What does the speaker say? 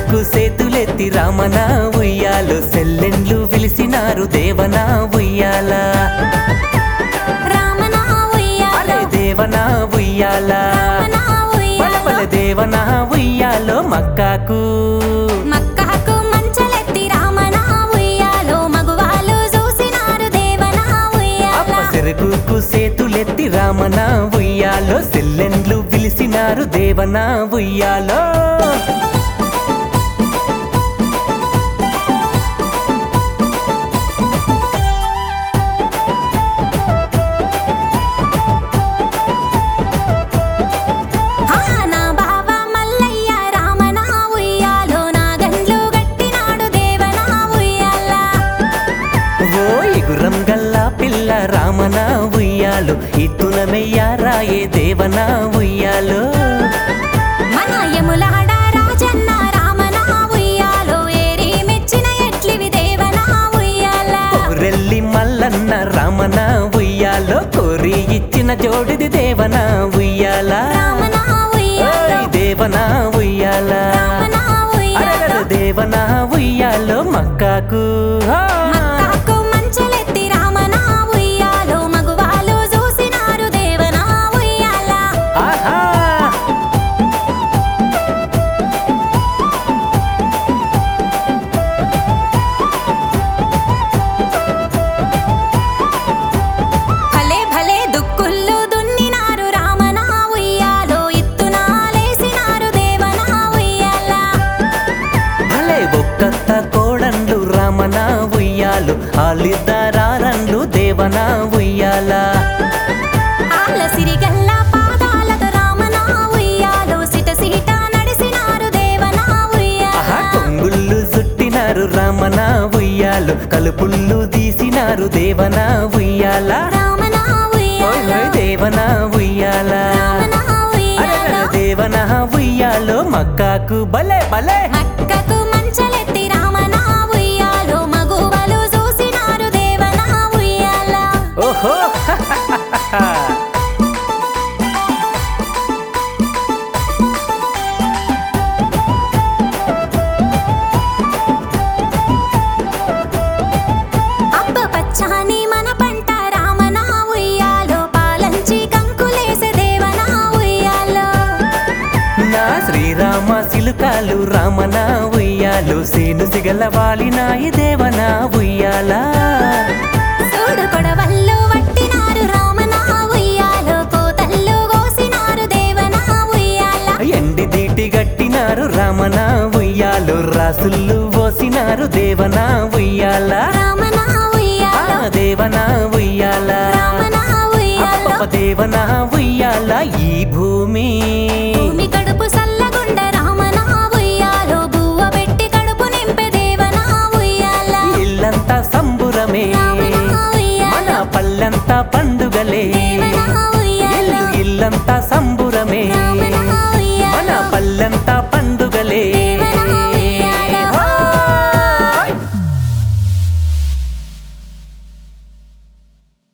చెరుకుకు సేతులెత్తి రామన ఉయ్యాలో సెల్లెండ్లు పిలిచినారు దేవన ఉయ్యాల రామనా ఉయ్యాలో అరే దేవన ఉయ్యాల రామనా బల బల ఉయ్యాలో దేవన ఉయ్యాలో మక్కాకు మక్కకు మంచలెత్తి రామనా ఉయ్యాలో మగువాలు చూసినారు దేవనా అప్ప ఉయ్యాల చెరుకుకు సేతులెత్తి రామన ఉయ్యాలో సెల్లెండ్లు పిలిచినారు దేవన ఉయ్యాలో ఆ నా బావ మల్లయ్య రామనా ఉయ్యాలో నా గండ్లు గట్టినాడు దేవనా ఉయ్యాల ఓ ఇగురం గల్లా పిల్ల రామన ఉయ్యాలు ఇత్తునమెయ్యారాయే దేవన ఉయ్యాలో మన యములాడ రాజన్న రామనా ఉయ్యాలో ఏరి మెచ్చిన ఎట్లివి దేవనా ఉయ్యాల రెల్లి మల్లన్న రామన ఉయ్యాలో కోరి ఇచ్చిన జోడిది దేవన ఉయ్యాల రామనా ఉయ్యాలో ఓయ్ దేవన ఉయ్యాల రామనా అరెరెరె ఉయ్యాలో దేవన ఉయ్యాలో మక్కాకు ఆ! మక్కకు మంచలెత్తి రామనా ఉయ్యాలో మగువాలు చూసినారు దేవనా ఉయ్యాల ఆహా భలే భలే దుక్కుళ్ళు దున్నినారు రామనా ఉయ్యాలో ఇత్తునాలేసినారు దేవనా ఉయ్యాల భలే ఒక్కత్త కోడండ్లు రామన ఉయ్యాలు ఆలిద్దరారండ్లు దేవన ఉయ్యాల ఆళ్ళ సిరిగల్ల పాదాలతో రామనా ఉయ్యాలో సిట సిట నడిసినారు దేవనా ఆహా ఉయ్యాల కొంగుళ్ళు చుట్టినారు రామన ఉయ్యాలు కలుపుళ్ళు తీసినారు దేవన ఉయ్యాల రామనా ఓయ్ ఉయ్యాలో ఓయ్ దేవన ఉయ్యాల రామనా అరెరెరె ఉయ్యాలో దేవన ఉయ్యాలో మక్కాకు భలే భలే మక్కకు మంచలెత్తి రామనా ఉయ్యాలో మగువలు చూసినారు దేవనా ఉయ్యాల ఓహో అబ్బ పచ్చాని మన పంట రామనా ఉయ్యాలో పాలంచి కంకులేసే దేవనా ఉయ్యాలో నా శ్రీరామ సిలుకాలు రామన ఉయ్యాలు సేను సిగల వాలినాయి దేవన ఉయ్యాల సూడు కొడవళ్ళు వట్టినారు రామనా ఉయ్యాలో కోతల్లు కోసినారు దేవనా ఉయ్యాల ఎండి దీటి గట్టినారు రామన ఉయ్యాలు రాసుళ్ళు పోసినారు దేవన ఉయ్యాల రామనా ఆ ఉయ్యాలో దేవన ఉయ్యాల రామనా ఉయ్యాలో అప్ప దేవన ఉయ్యాల ఈ భూమి భూమి కడుపు సల్లగుండ రామనా ఉయ్యాలో బువ్వ పెట్టి కడుపు నింపే దేవనా ఉయ్యాల ఇల్లంతా సంబురమే రామనా మన ఉయ్యాలో పల్లెంతా పండుగలే దేవనా ఉయ్యాలో ఇల్లు ఇల్లంతా సంబురమే రామనా మన ఉయ్యాలో పల్లెంతా పండుగలే దేవనా